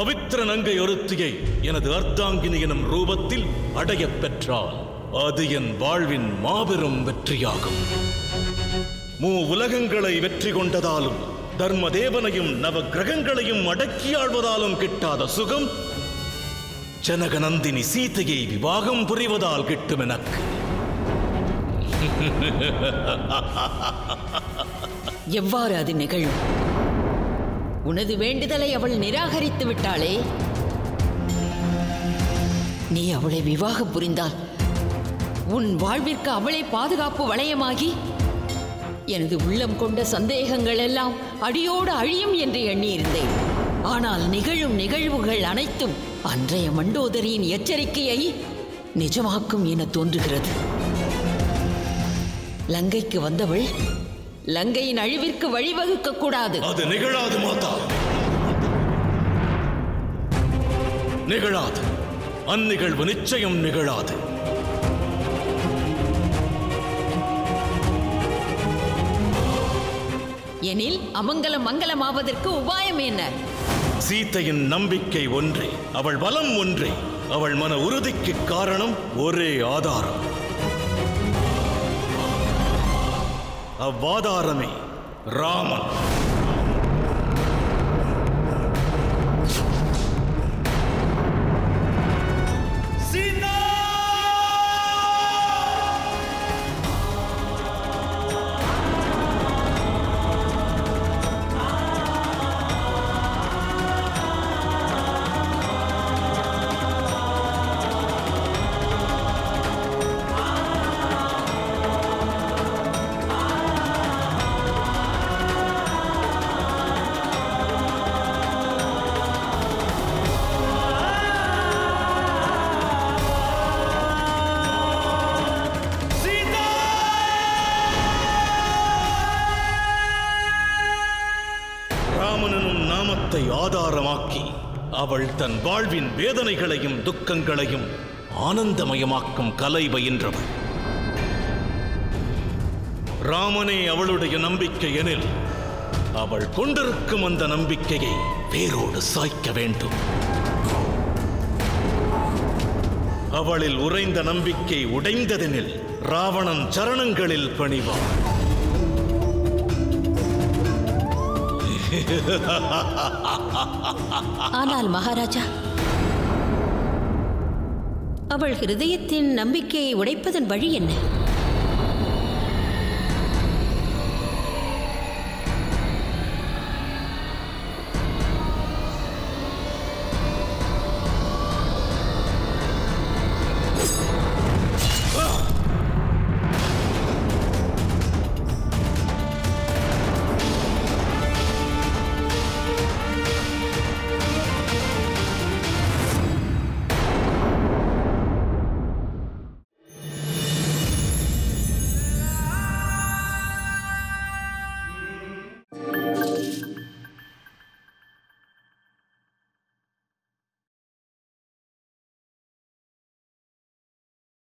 பவித்திர நங்கை ஒருத்தியை எனது அர்த்தாங்கினி எனும் ரூபத்தில் அடையப் பெற்றால் அது என் வாழ்வின் மாபெரும் வெற்றியாகும் மூ உலகங்களை வெற்றி கொண்டதாலும் தர்ம தேவனையும் நவ கிரகங்களையும் அடக்கி ஆள்வதாலும் கிட்டாத சுகம் ஜனகநந்தினி சீதையை விவாகம் புரிவதால் கிட்டும் எனக்கு எவ்வாறு அது நிகழும் உனது வேண்டுதலை அவள் நிராகரித்து விட்டாளே நீ அவளை விவாகம் புரிந்தால் உன் வாழ்விற்கு அவளே பாதுகாப்பு வளையமாகி எனது உள்ளம் கொண்ட சந்தேகங்கள் எல்லாம் அடியோடு அழியும் என்று எண்ணியிருந்தேன் ஆனால் நிகழும் நிகழ்வுகள் அனைத்தும் அன்றைய மண்டோதரியின் எச்சரிக்கையை நிஜமாக்கும் என தோன்றுகிறது லங்கைக்கு வந்தவள் லங்கையின் அழிவிற்கு வழிவகுக்க கூடாது அது நிகழாது மாதா நிகழாது அந்நிகழ்வு நிச்சயம் நிகழாது எனில் அமங்கலம் மங்கலமாவதற்கு உபாயம் என்ன சீதையின் நம்பிக்கை ஒன்றே அவள் பலம் ஒன்றே அவள் மன உறுதிக்கு காரணம் ஒரே ஆதாரம் அவ்வாதாரமே ராமன் ராமனும் நாமத்தை ஆதாரமாக்கி அவள் தன் வாழ்வின் வேதனைகளையும் துக்கங்களையும் ஆனந்தமயமாக்கும் கலை பயின்றவள் ராமனே அவளுடைய நம்பிக்கை எனில் அவள் கொண்டிருக்கும் அந்த நம்பிக்கையை வேரோடு சாய்க்க வேண்டும் அவளில் உறைந்த நம்பிக்கை உடைந்ததெனில் ராவணன் சரணங்களில் பணிவான் ஆனால் மகாராஜா அவள் ஹிருதயத்தின் நம்பிக்கையை உடைப்பதன் வழி என்ன